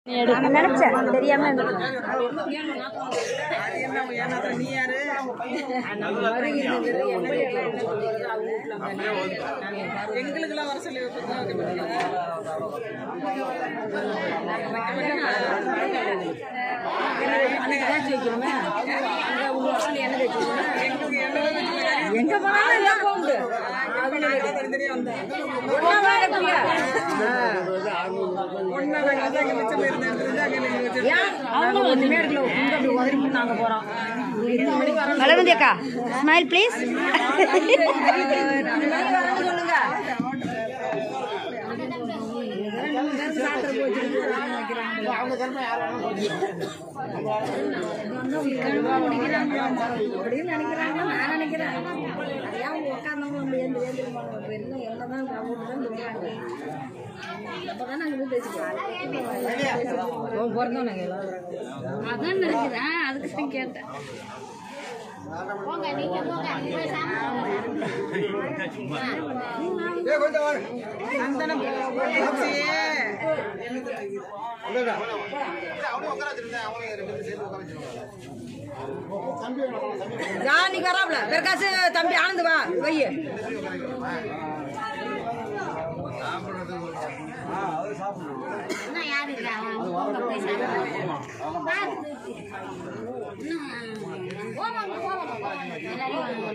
நினைச்சேன் தெரியாம எங்களுக்கெல்லாம் வர சொல்லி எங்க போனாலும் எல்லாம் போகுது அவங்களும் ஒண்ணுமே இருக்கல உங்க அப்படி உதறி நாங்க போறோம் வளவந்தி அக்கா ஸ்மைல் ப்ளீஸ் சொல்லுங்க அப்படின்னு நினைக்கிறாங்க நான் நினைக்கிறேன் ஏன் உட்காந்தவங்க நம்ம எந்த வேந்திரமான என்ன என்னதான் அவங்க தான் சொல்றாங்க அப்பதான் நாங்க போய் பேசிக்கலாம் பிறந்தோம் நாங்க எல்லாரும் அதான் நினைக்கிறேன் அதுக்கு தான் கேட்டேன் ஜானிக்கு வராப்ல பெருக்காசு தம்பி ஆனந்து வா வைய இன்னும் யாரு இருக்கா போங்க போய் சாப்பிடுங்க. இன்னும் போவாங்க போவாங்க எல்லாரையும்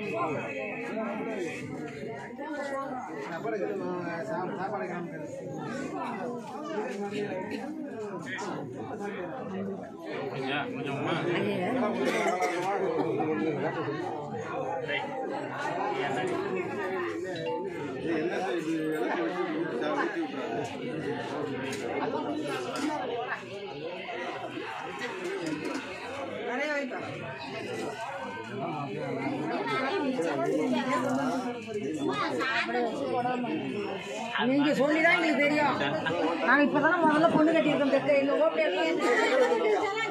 நீங்க சொல்லிதான் எங்களுக்கு தெரியும் நாங்க இப்பதான் முதல்ல பொண்ணு கட்டியிருக்கோம் தெற்கு இந்த ஓப்பி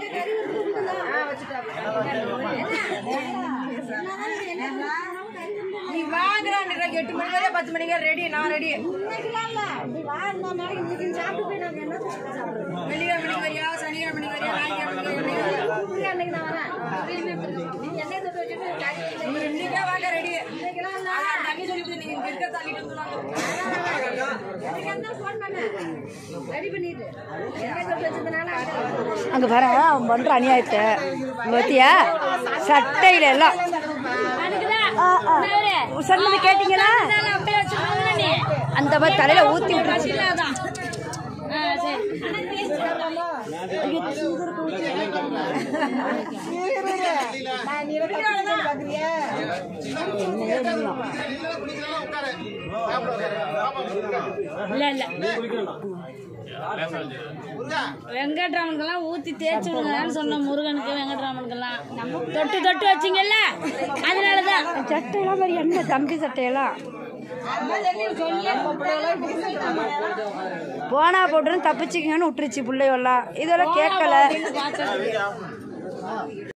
நீ வாங்குறான் எட்டு மணி வரையும் பத்து மணிக்கு ரெடி நான் ரெடி வெள்ளிக்கிழமை மணிக்கு வரியா சனிக்கிழமை மணிக்கு வரியா ஞாயிற்றுக்கிழமை நீங்க இன்னைக்கே வாங்க ரெடி தண்ணி சொல்லிட்டு நீங்க இங்க இருக்க தள்ளிட்டு வந்துடுவாங்க அங்க வர அவன் பண்ற அநியாயத்தை பத்தியா சட்டையில எல்லாம் ஆ, ஆ. சொன்னது கேட்டீங்களா அந்த மாதிரி தலையில ஊத்தி விட்டுருச்சு இல்ல இல்ல வெங்கட்ராமனுக்கெல்லாம் ஊத்தி தேய்ச்சி விடுங்கன்னு சொன்னோம் முருகனுக்கு வெங்கட்ராமனுக்கெல்லாம் தொட்டு தொட்டு வச்சிங்கல்ல அதனாலதான் சட்டையெல்லாம் மாதிரி என்ன தம்பி சட்டையெல்லாம் போனா போட்டுன்னு தப்பிச்சுக்கங்கன்னு விட்டுருச்சு பிள்ளையெல்லாம் இதெல்லாம் கேட்கல